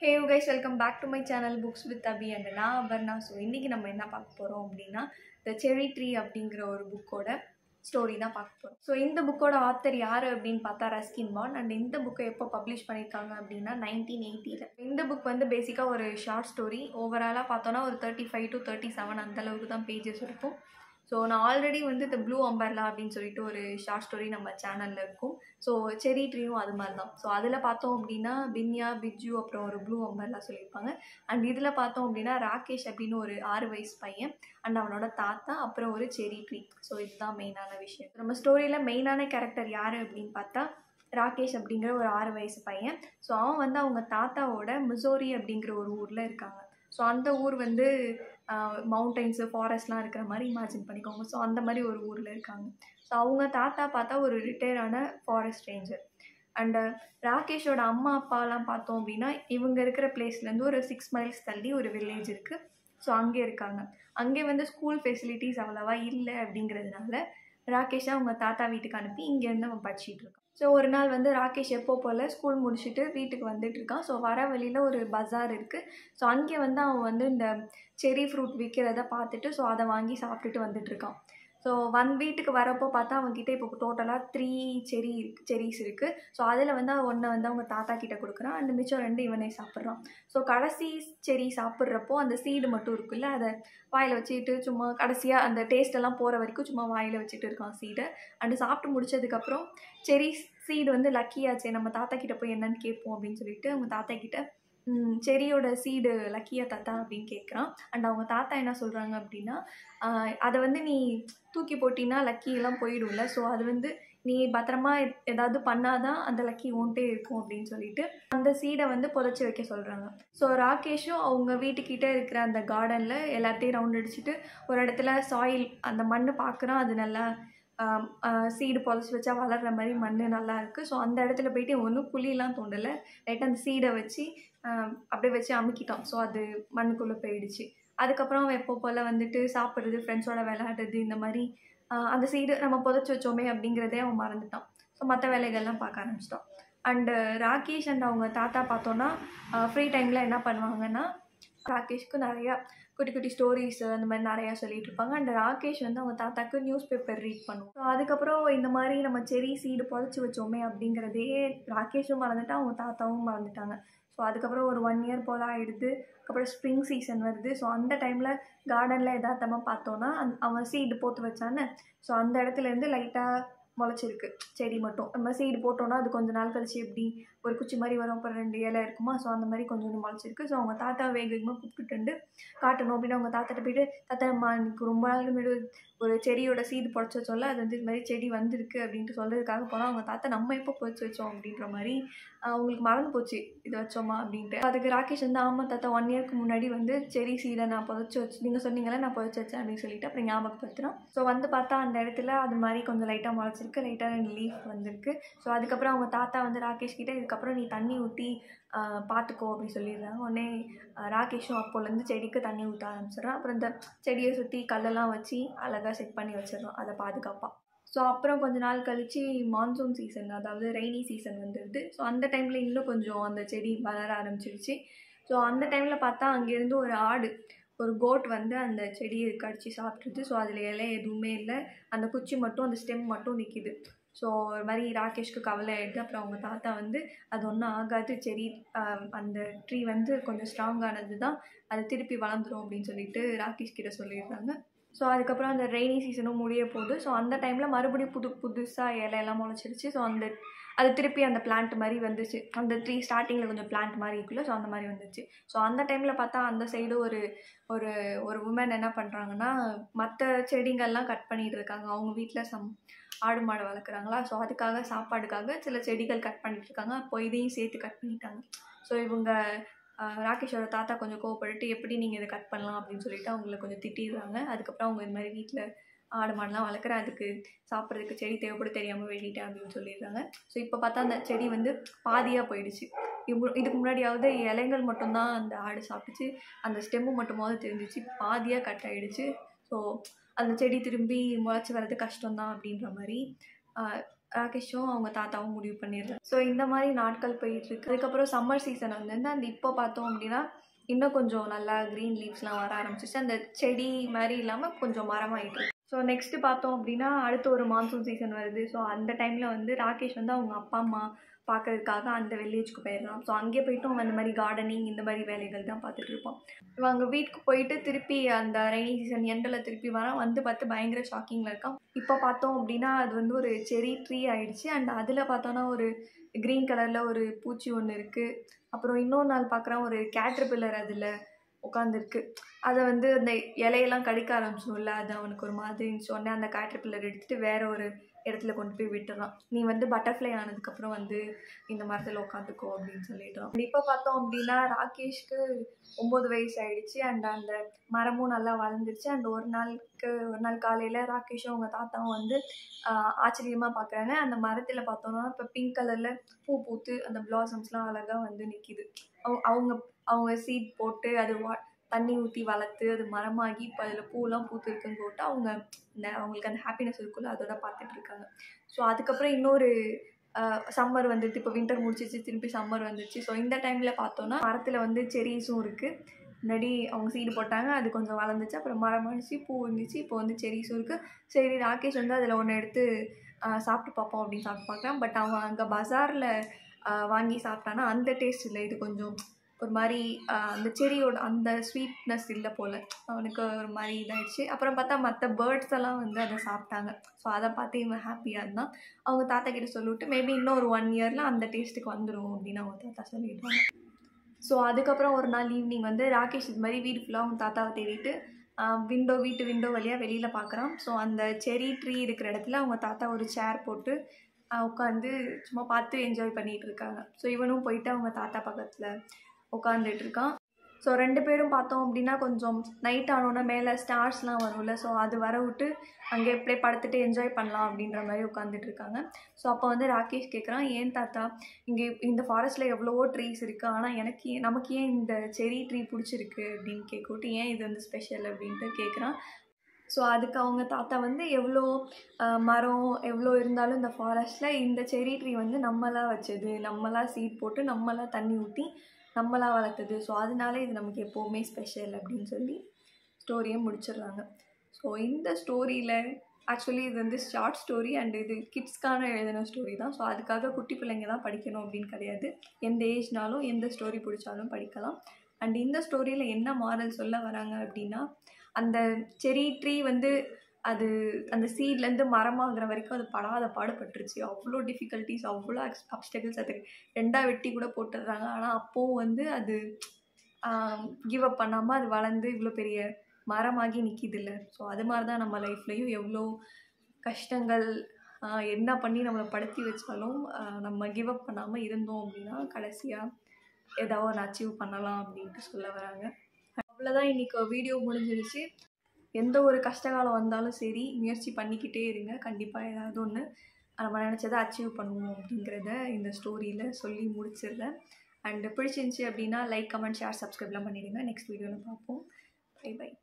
hey you guys welcome back to my channel books with Abhi and நான் Aparna so இன்றைக்கி நம்ம என்ன பார்க்க போகிறோம் அப்படின்னா த செரி ட்ரீ அப்படிங்கிற ஒரு புக்கோட ஸ்டோரி தான் பார்க்க போகிறோம் ஸோ இந்த புக்கோட ஆத்தர் யார் அப்படின்னு பார்த்தா ரஸ்கின் பாண்ட் அண்ட் இந்த புக்கை எப்போ பப்ளிஷ் பண்ணியிருக்காங்க அப்படின்னா நைன்டீன் எயிட்டியில் இந்த புக் வந்து பேசிக்காக ஒரு ஷார்ட் ஸ்டோரி ஓவராலாக பார்த்தோன்னா ஒரு thirty five to thirty seven அந்தளவுக்கு தான் பேஜஸ் இருக்கும் ஸோ நான் ஆல்ரெடி வந்து இந்த ப்ளூ அம்பர்லா அப்படின்னு சொல்லிட்டு ஒரு ஷார்ட் ஸ்டோரி நம்ம சேனலில் இருக்கும் ஸோ செரி ட்ரீயும் அது மாதிரி தான் ஸோ அதில் பார்த்தோம் அப்படின்னா பின்யா பிஜு அப்புறம் ஒரு ப்ளூ அம்பர்லா சொல்லியிருப்பாங்க அண்ட் இதில் பார்த்தோம் அப்படின்னா ராகேஷ் அப்படின்னு ஒரு ஆறு வயசு பையன் அண்ட் அவனோட தாத்தா அப்புறம் ஒரு செரி ட்ரீ ஸோ இதுதான் மெயினான விஷயம் நம்ம ஸ்டோரியில் மெயினான கேரக்டர் யார் அப்படின்னு பார்த்தா ராகேஷ் அப்படிங்கிற ஒரு ஆறு வயசு பையன் ஸோ அவன் வந்து அவங்க தாத்தாவோட மிசோரி அப்படிங்கிற ஒரு ஊரில் இருக்காங்க ஸோ அந்த ஊர் வந்து மவுண்டைன்ஸு ஃபாரஸ்ட்லாம் இருக்கிற மாதிரி இமேஜின் பண்ணிக்கோங்க ஸோ அந்த மாதிரி ஒரு ஊரில் இருக்காங்க ஸோ அவங்க தாத்தா பார்த்தா ஒரு ரிட்டையர்டான ஃபாரஸ்ட் ரேஞ்சர் அண்டு ராகேஷோட அம்மா அப்பாலாம் பார்த்தோம் அப்படின்னா இவங்க இருக்கிற பிளேஸ்லேருந்து ஒரு சிக்ஸ் மைல்ஸ் தள்ளி ஒரு வில்லேஜ் இருக்குது ஸோ அங்கே இருக்காங்க அங்கே வந்து ஸ்கூல் ஃபெசிலிட்டிஸ் அவ்வளோவா இல்லை அப்படிங்கிறதுனால ராகேஷை அவங்க தாத்தா வீட்டுக்கு அனுப்பி இங்கேருந்து அவன் படிச்சிட்டு இருக்கான் ஸோ ஒரு நாள் வந்து ராகேஷ் எப்போ போல் ஸ்கூல் முடிச்சுட்டு வீட்டுக்கு வந்துட்டு இருக்கான் ஸோ வர வழியில் ஒரு பஜார் இருக்குது ஸோ அங்கே வந்து அவன் வந்து இந்த செரி ஃப்ரூட் விற்கிறத பார்த்துட்டு ஸோ அதை வாங்கி சாப்பிட்டுட்டு வந்துட்டு இருக்கான் ஸோ ஒன் வீட்டுக்கு வரப்போ பார்த்தா அவங்ககிட்ட இப்போ டோட்டலாக த்ரீ செரி இருக்கு செரிஸ் இருக்குது ஸோ அதில் வந்து ஒன்றை வந்து அவங்க தாத்தா கிட்ட கொடுக்குறான் அண்ட் மிச்சம் ரெண்டு இவனே சாப்பிட்றான் ஸோ கடைசி செரி சாப்பிட்றப்போ அந்த சீடு மட்டும் இருக்குல்ல அதை வாயில் வச்சுட்டு சும்மா கடைசியாக அந்த டேஸ்ட் எல்லாம் போகிற வரைக்கும் சும்மா வாயில் வச்சுட்டு இருக்கான் சீடை அண்டு சாப்பிட்டு முடிச்சதுக்கப்புறம் செரி சீடு வந்து லக்கியாச்சே நம்ம தாத்தா கிட்ட போய் என்னன்னு கேட்போம் அப்படின்னு சொல்லிட்டு அவங்க தாத்தா கிட்ட செரியோட சீடு லக்கியா தாத்தா அப்படின்னு கேட்குறான் அண்ட் அவங்க தாத்தா என்ன சொல்கிறாங்க அப்படின்னா அதை வந்து நீ தூக்கி போட்டினா லக்கி எல்லாம் போயிடும்ல ஸோ அது வந்து நீ பத்திரமா ஏதாவது பண்ணாதான் அந்த லக்கி ஓன்ட்டே இருக்கும் அப்படின்னு சொல்லிட்டு அந்த சீடை வந்து புதைச்சி வைக்க சொல்கிறாங்க ஸோ ராகேஷும் அவங்க வீட்டுக்கிட்ட இருக்கிற அந்த கார்டனில் எல்லாத்தையும் ரவுண்ட் அடிச்சுட்டு ஒரு இடத்துல சாயில் அந்த மண் பார்க்குறான் அது நல்லா சீடு பொலைச்சி வச்சா வளர்கிற மாதிரி மண் நல்லா இருக்குது ஸோ அந்த இடத்துல போயிட்டு ஒன்றும் குழியெல்லாம் தோண்டலை லைட்டாக அந்த சீடை வச்சு அப்படியே வச்சு அமுக்கிட்டான் ஸோ அது மண்ணுக்குள்ளே போயிடுச்சு அதுக்கப்புறம் அவன் எப்போ போல் வந்துட்டு சாப்பிட்றது ஃப்ரெண்ட்ஸோட விளையாடுறது இந்த மாதிரி அந்த சீடு நம்ம புதைச்சி வச்சோமே அப்படிங்கிறதே அவன் மறந்துட்டான் ஸோ மற்ற வேலைகள்லாம் பார்க்க ஆரம்பிச்சிட்டான் அண்டு ராகேஷ் அண்ட் அவங்க தாத்தா பார்த்தோன்னா ஃப்ரீ டைமில் என்ன பண்ணுவாங்கன்னா ராகேஷ்க்கு நிறையா குட்டி குட்டி ஸ்டோரிஸ் அந்த மாதிரி நிறையா சொல்லிட்டு இருப்பாங்க அண்ட் ராகேஷ் வந்து அவங்க தாத்தாக்கு நியூஸ் பேப்பர் ரீட் பண்ணுவோம் ஸோ அதுக்கப்புறம் இந்த மாதிரி நம்ம செரி சீடு புதைச்சி வச்சோமே அப்படிங்கிறதே ராகேஷும் மறந்துட்டான் அவங்க தாத்தாவும் மறந்துட்டாங்க ஸோ அதுக்கப்புறம் ஒரு ஒன் இயர் போல் ஆகிடுது அதுக்கப்புறம் ஸ்ப்ரிங் சீசன் வருது ஸோ அந்த டைமில் கார்டனில் எதார்த்தமாக பார்த்தோன்னா அந் அவன் சீடு போட்டு வச்சானே ஸோ அந்த இடத்துலேருந்து லைட்டாக முளைச்சிருக்கு செடி மட்டும் நம்ம சீடு போட்டோன்னா அது கொஞ்சம் நாள் கழிச்சு எப்படி ஒரு குச்சி மாதிரி வரும் அப்புறம் ரெண்டு இலை இருக்குமா ஸோ அந்த மாதிரி கொஞ்சம் முளைச்சிருக்கு ஸோ அவங்க தாத்தா வேக வேகமாக கூப்பிட்டுட்டு காட்டணும் அப்படின்னு அவங்க தாத்தாட்ட போயிட்டு தாத்தாம்மா எனக்கு ரொம்ப நாள் முன்னாடி ஒரு செடியோட சீடு புடச்சி வச்சோம்ல அது வந்து இது மாதிரி செடி வந்திருக்கு அப்படின்ட்டு சொல்கிறதுக்காக போனால் அவங்க தாத்தா நம்ம எப்போ புதைச்சி வச்சோம் அப்படின்ற மாதிரி அவங்களுக்கு மறந்து போச்சு இது வச்சோமா அப்படின்ட்டு அதுக்கு ராகேஷ் வந்து ஆமாம் தாத்தா ஒன் இயர்க்கு முன்னாடி வந்து செடி சீடை நான் புதைச்சி வச்சு நீங்கள் சொன்னீங்களே நான் புதைச்சி வச்சேன் அப்படின்னு சொல்லிட்டு அப்புறம் ஞாபகப்படுத்துகிறோம் ஸோ வந்து பார்த்தா அந்த இடத்துல அது மாதிரி கொஞ்சம் லைட்டாக முளைச்சிருக்கு லைட்டாக ரெண்டு லீஃப் வந்திருக்கு ஸோ அதுக்கப்புறம் அவங்க தாத்தா வந்து ராகேஷ் கிட்டே இதுக்கப்புறம் நீ தண்ணி ஊற்றி பார்த்துக்கோ அப்படின்னு சொல்லிடுறாங்க உடனே ராகேஷும் அப்போலேருந்து செடிக்கு தண்ணி ஊற்ற ஆரம்பிச்சிடுறான் அப்புறம் இந்த செடியை சுற்றி கல்லெல்லாம் வச்சு அழகாக செட் பண்ணி வச்சிடறோம் அதை பாதுகாப்பாக ஸோ அப்புறம் கொஞ்ச நாள் கழித்து மான்சூன் சீசன் அதாவது ரெய்னி சீசன் வந்துடுது ஸோ அந்த டைமில் இன்னும் கொஞ்சம் அந்த செடி வளர ஆரம்பிச்சிருச்சு ஸோ அந்த டைமில் பார்த்தா அங்கேருந்து ஒரு ஆடு ஒரு கோட் வந்து அந்த செடியை கடிச்சு சாப்பிட்ருது ஸோ அதில் இலை எதுவுமே இல்லை அந்த குச்சி மட்டும் அந்த ஸ்டெம் மட்டும் நிற்கிது ஸோ ஒரு மாதிரி ராகேஷ்க்கு கவலை ஆகிடுது அப்புறம் அவங்க தாத்தா வந்து அது ஒன்றும் ஆகாது செடி அந்த ட்ரீ வந்து கொஞ்சம் ஸ்ட்ராங்கானது தான் அது திருப்பி வளர்ந்துடும் அப்படின்னு சொல்லிட்டு ராகேஷ் கிட்ட சொல்லிடுறாங்க ஸோ அதுக்கப்புறம் அந்த ரெய்னி சீசனும் முடிய போகுது ஸோ அந்த டைமில் மறுபடியும் புது புதுசாக இலையெல்லாம் முளைச்சிருச்சு ஸோ அந்த அது திருப்பி அந்த பிளான்ட் மாதிரி வந்துச்சு அந்த ட்ரீ ஸ்டார்டிங்கில் கொஞ்சம் பிளான்ட் மாதிரி இருக்குல்ல ஸோ அந்த மாதிரி வந்துச்சு ஸோ அந்த டைமில் பார்த்தா அந்த சைடு ஒரு ஒரு ஒரு உமன் என்ன பண்ணுறாங்கன்னா மற்ற செடிங்கள்லாம் கட் பண்ணிகிட்டு இருக்காங்க அவங்க வீட்டில் சம் ஆடு மாடு வளர்க்குறாங்களா ஸோ அதுக்காக சாப்பாடுக்காக சில செடிகள் கட் பண்ணிட்டு இருக்காங்க அப்போ இதையும் சேர்த்து கட் பண்ணிட்டாங்க ஸோ இவங்க ராகேஷோட தாத்தா கொஞ்சம் கோவப்பட்டு எப்படி நீங்கள் இதை கட் பண்ணலாம் அப்படின்னு சொல்லிட்டு அவங்கள கொஞ்சம் திட்டிடுறாங்க அதுக்கப்புறம் அவங்க இது மாதிரி வீட்டில் ஆடு மாடுலாம் வளர்க்குற அதுக்கு சாப்பிட்றதுக்கு செடி தேவைப்பட தெரியாமல் வெட்டிட்டேன் அப்படின்னு சொல்லிடுறாங்க ஸோ இப்போ பார்த்தா அந்த செடி வந்து பாதியாக போயிடுச்சு இதுக்கு முன்னாடியாவது இலைகள் மட்டும்தான் அந்த ஆடு சாப்பிட்டுச்சு அந்த ஸ்டெம்மு மட்டுமாவது தெரிஞ்சிச்சு பாதியாக கட் ஆகிடுச்சு ஸோ அந்த செடி திரும்பி முளைச்சி வர்றது கஷ்டம்தான் அப்படின்ற மாதிரி ராகேஷும் அவங்க தாத்தாவும் முடிவு பண்ணிடுறாங்க ஸோ இந்த மாதிரி நாட்கள் போயிட்டுருக்கு அதுக்கப்புறம் சம்மர் சீசன் வந்து அந்த இப்போ பார்த்தோம் அப்படின்னா இன்னும் கொஞ்சம் நல்லா க்ரீன் லீவ்ஸ்லாம் வர ஆரம்பிச்சிச்சு அந்த செடி மாதிரி இல்லாமல் கொஞ்சம் மரமாயிட்டு இருக்கு ஸோ நெக்ஸ்ட்டு பார்த்தோம் அப்படின்னா அடுத்து ஒரு மான்சூன் சீசன் வருது ஸோ அந்த டைமில் வந்து ராகேஷ் வந்து அவங்க அப்பா அம்மா பார்க்கறதுக்காக அந்த வில்லேஜ்க்கு போயிடலாம் ஸோ அங்கே போயிட்டு அவன் அந்த மாதிரி கார்டனிங் இந்த மாதிரி வேலைகள் தான் பார்த்துட்டு இருப்பான் இவன் அங்கே வீட்டுக்கு போயிட்டு திருப்பி அந்த ரெய்னி சீசன் எண்டில் திருப்பி வரான் வந்து பார்த்து பயங்கர ஷாக்கிங்கில் இருக்கான் இப்போ பார்த்தோம் அப்படின்னா அது வந்து ஒரு செரி ட்ரீ ஆயிடுச்சு அண்ட் அதில் பார்த்தோன்னா ஒரு க்ரீன் கலரில் ஒரு பூச்சி ஒன்று இருக்குது அப்புறம் இன்னொரு நாள் பார்க்குறான் ஒரு கேட்ரிபில்லர் அதில் உட்காந்துருக்கு அதை வந்து அந்த இலையெல்லாம் கடிக்க ஆரம்பிச்சோம்ல அது அவனுக்கு ஒரு மாதிரி இருந்துச்சு உடனே அந்த கேட்ரிபில்லர் எடுத்துகிட்டு வேற ஒரு இடத்துல கொண்டு போய் விட்டுறான் நீ வந்து பட்டர்ஃப்ளை ஆனதுக்கப்புறம் வந்து இந்த மரத்தில் உட்காந்துக்கோ அப்படின்னு சொல்லிடுறான் இப்போ பார்த்தோம் அப்படின்னா ராகேஷ்க்கு ஒம்பது வயசு ஆயிடுச்சு அண்ட் அந்த மரமும் நல்லா வளர்ந்துருச்சு அண்ட் ஒரு நாளுக்கு ஒரு நாள் காலையில் ராகேஷும் அவங்க தாத்தாவும் வந்து ஆச்சரியமாக பார்க்குறாங்க அந்த மரத்தில் பார்த்தோன்னா இப்போ பிங்க் கலரில் பூ பூத்து அந்த பிளாசம்ஸ்லாம் அழகாக வந்து நிற்கிது அவங்க அவங்க சீட் போட்டு அது வா தண்ணி ஊற்றி வளர்த்து அது மரமாகி இப்போ அதில் பூலாம் பூத்துருக்குன்னு போட்டு அவங்க இந்த அவங்களுக்கு அந்த ஹாப்பினஸ் இருக்குல்ல அதோட பார்த்துட்டு இருக்காங்க ஸோ அதுக்கப்புறம் இன்னொரு சம்மர் வந்துட்டு இப்போ வின்டர் முடிச்சிச்சு திருப்பி சம்மர் வந்துச்சு ஸோ இந்த டைமில் பார்த்தோன்னா மரத்தில் வந்து செரீஸும் இருக்குது முன்னாடி அவங்க சீடு போட்டாங்க அது கொஞ்சம் வளர்ந்துச்சு அப்புறம் மரம் அடிச்சு பூ இருந்துச்சு இப்போ வந்து செரீஸும் இருக்குது சரி ராகேஷ் வந்து அதில் ஒன்று எடுத்து சாப்பிட்டு பார்ப்போம் அப்படின்னு சாப்பிட்டு பார்க்குறான் பட் அவன் அங்கே பஜாரில் வாங்கி சாப்பிட்டானா அந்த டேஸ்ட் இல்லை இது கொஞ்சம் ஒரு மாதிரி அந்த செடியோட அந்த ஸ்வீட்னஸ் இல்லை போல் அவனுக்கு ஒரு மாதிரி இதாகிடுச்சு அப்புறம் பார்த்தா மற்ற பேர்ட்ஸ் எல்லாம் வந்து அதை சாப்பிட்டாங்க ஸோ அதை பார்த்து இவன் ஹாப்பியாக இருந்தான் அவங்க தாத்தா கிட்ட சொல்லிவிட்டு மேபி இன்னும் ஒரு ஒன் இயரில் அந்த டேஸ்ட்டுக்கு வந்துடும் அப்படின்னு அவங்க தாத்தா சொல்லிடுவாங்க ஸோ அதுக்கப்புறம் ஒரு நாள் ஈவினிங் வந்து ராகேஷ் இது மாதிரி வீடு ஃபுல்லாக அவங்க தாத்தாவை தேடிட்டு விண்டோ வீட்டு விண்டோ வழியாக வெளியில் பார்க்குறான் ஸோ அந்த செரி ட்ரீ இருக்கிற இடத்துல அவங்க தாத்தா ஒரு சேர் போட்டு உட்காந்து சும்மா பார்த்து என்ஜாய் பண்ணிகிட்டு இருக்காங்க ஸோ இவனும் போயிட்டு அவங்க தாத்தா பக்கத்தில் உட்காந்துட்டு இருக்கான் ஸோ ரெண்டு பேரும் பார்த்தோம் அப்படின்னா கொஞ்சம் நைட் ஆனோன்னா மேலே ஸ்டார்ஸ்லாம் வரும்ல ஸோ அது வர விட்டு அங்கே எப்படியே படுத்துட்டு என்ஜாய் பண்ணலாம் அப்படின்ற மாதிரி உட்காந்துட்டு இருக்காங்க ஸோ அப்போ வந்து ராகேஷ் கேட்குறான் ஏன் தாத்தா இங்கே இந்த ஃபாரஸ்ட்டில் எவ்வளவோ ட்ரீஸ் இருக்குது ஆனால் எனக்கு ஏன் நமக்கு ஏன் இந்த செரி ட்ரீ பிடிச்சிருக்கு அப்படின்னு கேட்கவிட்டு ஏன் இது வந்து ஸ்பெஷல் அப்படின்ட்டு கேட்குறான் ஸோ அதுக்கு அவங்க தாத்தா வந்து எவ்வளோ மரம் எவ்வளோ இருந்தாலும் இந்த ஃபாரஸ்ட்டில் இந்த செரி ட்ரீ வந்து நம்மளாக வச்சது நம்மளாக சீட் போட்டு நம்மளாக தண்ணி ஊற்றி நம்மளாக வளர்த்தது ஸோ அதனால இது நமக்கு எப்போவுமே ஸ்பெஷல் அப்படின்னு சொல்லி ஸ்டோரியை முடிச்சிடுறாங்க ஸோ இந்த ஸ்டோரியில் ஆக்சுவலி இது வந்து ஷார்ட் ஸ்டோரி அண்ட் இது கிட்ஸ்க்கான எழுதின ஸ்டோரி தான் ஸோ அதுக்காக குட்டி பிள்ளைங்க தான் படிக்கணும் அப்படின்னு கிடையாது எந்த ஏஜ்னாலும் எந்த ஸ்டோரி பிடிச்சாலும் படிக்கலாம் அண்ட் இந்த ஸ்டோரியில் என்ன மாரல் சொல்ல வராங்க அப்படின்னா அந்த செரி ட்ரீ வந்து அது அந்த சீட்லேருந்து மரமாகிற வரைக்கும் அது படாத பாடுபட்டுருச்சு அவ்வளோ டிஃபிகல்ட்டிஸ் அவ்வளோ அக்ஸ் அப்டக்கிள்ஸ் அது ரெண்டாக வெட்டி கூட போட்டுடுறாங்க ஆனால் அப்போவும் வந்து அது கிவ் அப் பண்ணாமல் அது வளர்ந்து இவ்வளோ பெரிய மரமாகி நிற்கிதில்ல ஸோ அது மாதிரி தான் நம்ம லைஃப்லேயும் எவ்வளோ கஷ்டங்கள் என்ன பண்ணி நம்மளை படுத்தி வச்சாலும் நம்ம கிவ் அப் பண்ணாமல் இருந்தோம் அப்படின்னா கடைசியாக ஏதாவது ஒன்று அச்சீவ் பண்ணலாம் அப்படின்ட்டு சொல்ல வராங்க அவ்வளோதான் இன்றைக்கி வீடியோ முடிஞ்சிருச்சு எந்த ஒரு கஷ்டகாலம் வந்தாலும் சரி முயற்சி பண்ணிக்கிட்டே இருங்க கண்டிப்பாக ஏதாவது ஒன்று நம்ம நினச்சதை அச்சீவ் பண்ணுவோம் அப்படிங்கிறத இந்த ஸ்டோரியில் சொல்லி முடிச்சிடுறேன் அண்டு பிடிச்சிருந்துச்சி அப்படின்னா லைக் கமெண்ட் ஷேர் சப்ஸ்கிரைப்லாம் பண்ணிவிடுங்க நெக்ஸ்ட் வீடியோவில் பார்ப்போம் பை பை